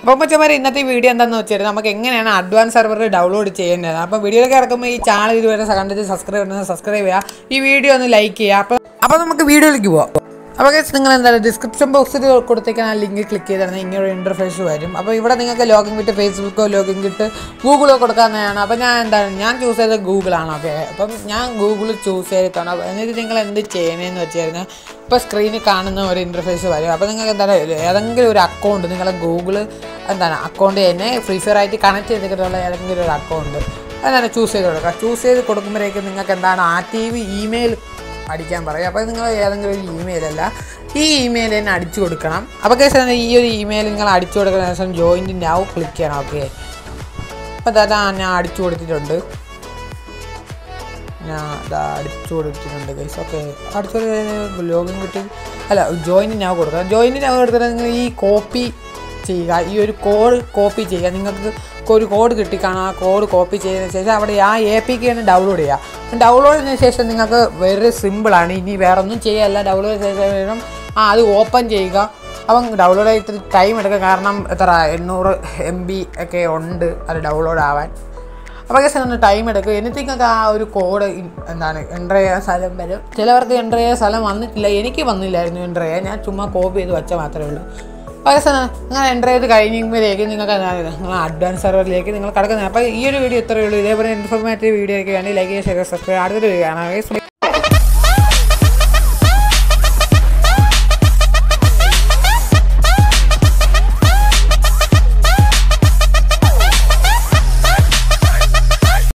അപ്പോൾ മച്ചന്മാരെ ഇന്നത്തെ ഈ വീഡിയോ എന്താണെന്ന് വെച്ചാൽ നമുക്ക് എങ്ങനെയാണ് അഡ്വാൻസ് സെർവർ ഡൗൺലോഡ് ചെയ്യേണ്ടത് അപ്പോൾ വീഡിയോയിലേക്ക് ഇറക്കുമ്പോൾ ഈ ചാനൽ ഇതുവരെ കണ്ടിട്ട് സബ്സ്ക്രൈബ് ചെയ്യുന്നത് സബ്സ്ക്രൈബ് ചെയ്യുക ഈ വീഡിയോ ഒന്ന് ലൈക്ക് ചെയ്യുക അപ്പോൾ അപ്പോൾ നമുക്ക് വീഡിയോയിലേക്ക് പോവാം അപ്പോൾ guys, നിങ്ങൾ എന്താണ് ഡിസ്ക്രിപ്ഷൻ ബോക്സിൽ കൊടുത്തേക്കുന്ന ആ ലിങ്ക് ക്ലിക്ക് ചെയ്തിരുന്ന ഇങ്ങനെ ഒരു ഇൻ്റർഫേസ് വരും അപ്പോൾ ഇവിടെ നിങ്ങൾക്ക് ലോഗിൻ കിട്ട് ഫേസ്ബുക്കോ ലോഗിൻ കിട്ട് ഗൂഗിളോ കൊടുക്കാവുന്നതാണ് അപ്പോൾ ഞാൻ എന്താണ് ഞാൻ ചൂസ് ചെയ്തത് ഗൂഗിളാണ് ഓക്കെ അപ്പം ഞാൻ ഗൂഗിൾ ചൂസ് ചെയ്തിട്ടാണ് അപ്പോൾ എന്നിട്ട് നിങ്ങൾ എന്ത് ചെയ്യണമെന്ന് വെച്ച് കഴിഞ്ഞാൽ ഇപ്പോൾ സ്ക്രീനിൽ കാണുന്ന ഒരു ഇൻ്റർഫേസ് വരും അപ്പോൾ നിങ്ങൾക്ക് എന്താണ് ഏതെങ്കിലും ഒരു അക്കൗണ്ട് നിങ്ങളെ ഗൂഗിൾ എന്താണ് അക്കൗണ്ട് തന്നെ ഫ്രീ ഫയർ ആയിട്ട് കണക്ട് ചെയ്തിട്ടുള്ള ഏതെങ്കിലും ഒരു അക്കൗണ്ട് അതാണ് ചൂസ് ചെയ്ത് കൊടുക്കുക ചൂസ് ചെയ്ത് കൊടുക്കുമ്പോഴേക്കും നിങ്ങൾക്ക് എന്താണ് ആക്റ്റീവ് ഇമെയിൽ അടിക്കാൻ പറയും അപ്പോൾ നിങ്ങൾ ഏതെങ്കിലും ഒരു ഇമെയിൽ അല്ല ഈ ഇമെയിൽ തന്നെ അടിച്ചു കൊടുക്കണം അപ്പോൾ കേസ് ഈ ഒരു ഇമെയിൽ നിങ്ങൾ അടിച്ചു കൊടുക്കുന്ന ശേഷം ജോയിൻറ്റ് നൗ ക്ലിക്ക് ചെയ്യണം ഓക്കെ അപ്പോൾ അതാ ഞാൻ അടിച്ചു കൊടുത്തിട്ടുണ്ട് ഞാൻ ഇതാ അടിച്ചു കൊടുത്തിട്ടുണ്ട് ഗൈസ് ഓക്കെ അടിച്ചു ലോഗിൻ കിട്ടി അല്ല ജോയിൻ നൗ കൊടുക്കണം ജോയിൻ നൗ കൊടുത്തിട്ട് നിങ്ങൾ ഈ കോപ്പി ചെയ്യുക ഈ ഒരു കോഡ് കോപ്പി ചെയ്യുക നിങ്ങൾക്ക് ഒരു കോഡ് കിട്ടിക്കാണും ആ കോഡ് കോപ്പി ചെയ്തതിന് ശേഷം അവിടെ ആ എ പി കെ ഒന്ന് ഡൗൺലോഡ് ചെയ്യുക ഡൗൺലോഡ് ചെയ്തതിന് ശേഷം നിങ്ങൾക്ക് വളരെ സിമ്പിളാണ് ഇനി വേറെ ഒന്നും ചെയ്യുകയല്ല ഡൗൺലോഡ് ചെയ്ത ശേഷം ആ അത് ഓപ്പൺ ചെയ്യുക അപ്പം ഡൗൺലോഡ് ആയിട്ട് ടൈം എടുക്കുക കാരണം എത്ര എണ്ണൂറ് എം ബി ഒക്കെ ഉണ്ട് അത് ഡൗൺലോഡ് ആവാൻ അപ്പോൾ കേസ് ഒന്ന് ടൈം എടുക്കും എനിക്കൊക്കെ ആ ഒരു കോഡ് എന്താണ് എൻ്റർ ചെയ്യാൻ സ്ഥലം വരും ചിലവർക്ക് എൻ്റർ ചെയ്യാൻ സ്ഥലം വന്നിട്ടില്ല എനിക്ക് വന്നില്ലായിരുന്നു എൻ്റർ ചെയ്യാൻ ഞാൻ ചുമ്മാ കോപ്പി ചെയ്ത് വെച്ചാൽ മാത്രമേ ഉള്ളൂ അപ്പോൾ കേസ് നിങ്ങൾ എൻ്റർ ചെയ്ത് കഴിയുമ്പോഴേക്ക് നിങ്ങൾക്ക് എന്താണ് നിങ്ങൾ അഡ്വാൻസ് സെർവറിലേക്ക് നിങ്ങൾ കിടക്കുന്നത് അപ്പോൾ ഈ ഒരു വീഡിയോ ഇത്രയേ ഉള്ളൂ ഇതേപോലെ ഇൻഫോർമേറ്റീവ് വീഡിയോയ്ക്ക് വേണ്ടി ലൈക്ക് ചെയ്യുക ഷെയർ സബ്സ്ക്രൈബ് അടുത്തൊരു വീഡിയോ ആണ്